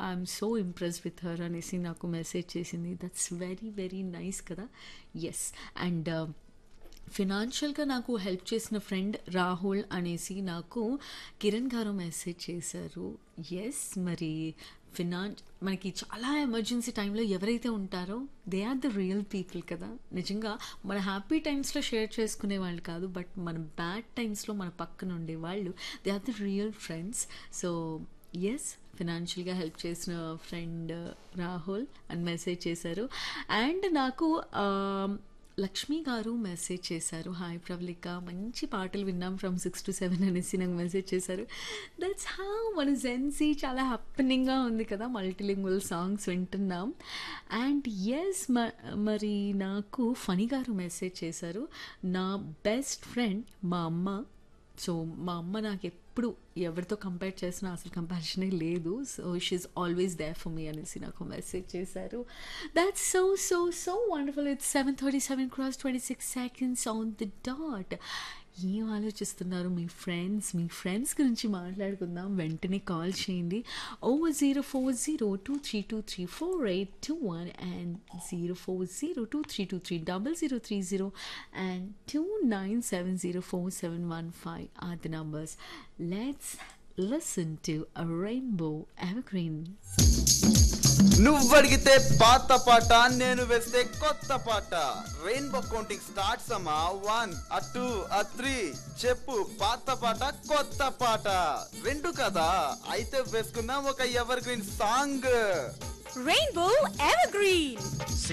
I'm so impress with her అనేసి నాకు message చేసింది దట్స్ వెరీ వెరీ నైస్ కదా ఎస్ అండ్ ఫినాన్షియల్గా నాకు హెల్ప్ చేసిన ఫ్రెండ్ రాహుల్ అనేసి నాకు కిరణ్ గారు మెసేజ్ చేశారు ఎస్ మరి ఫినాన్ మనకి చాలా ఎమర్జెన్సీ టైంలో ఎవరైతే ఉంటారో they are the real people కదా నిజంగా మన హ్యాపీ టైమ్స్లో షేర్ చేసుకునే వాళ్ళు కాదు బట్ మన బ్యాడ్ టైమ్స్లో మన పక్కన ఉండే వాళ్ళు they are the real friends so yes ఫినాన్షియల్గా హెల్ప్ చేసిన ఫ్రెండ్ రాహుల్ అని మెసేజ్ చేశారు అండ్ నాకు లక్ష్మి గారు మెసేజ్ చేశారు హాయ్ ప్రవళిక మంచి పాటలు విన్నాం ఫ్రమ్ సిక్స్ టు సెవెన్ అనేసి నాకు మెసేజ్ చేశారు దట్స్ హౌ మన జెన్సీ చాలా హ్యాపెనింగ్గా ఉంది కదా మల్టీలింగ్వల్ సాంగ్స్ వింటున్నాం అండ్ ఎస్ మరి నాకు ఫనీ గారు మెసేజ్ చేశారు నా బెస్ట్ ఫ్రెండ్ మా అమ్మ సో మా అమ్మ నాకు ఎప్పుడు ఎవరితో కంపేర్ చేసినా అసలు కంపారిజనే లేదు so she's always there for me అనేసి నాకు మెసేజ్ చేశారు that's so so so wonderful it's seven thirty seven cross twenty six seconds on the dot ఏం ఆలోచిస్తున్నారు మీ ఫ్రెండ్స్ మీ ఫ్రెండ్స్ గురించి మాట్లాడుకుందాం వెంటనే కాల్ చేయండి over zero four zero two three two three four eight two one and zero four zero two three two three double zero three zero and two nine seven zero four seven one five are the numbers let's listen to a rainbow evergreen నువ్వు అడిగితే పాత పాట నేను వేస్తే కొత్త పాట rainbow counting starts అమ్మా one uh two uh three చెప్పు పాత పాట కొత్త పాట రెండు కదా అయితే వేసుకుందాం ఒక evergreen song Rainbow Evergreen.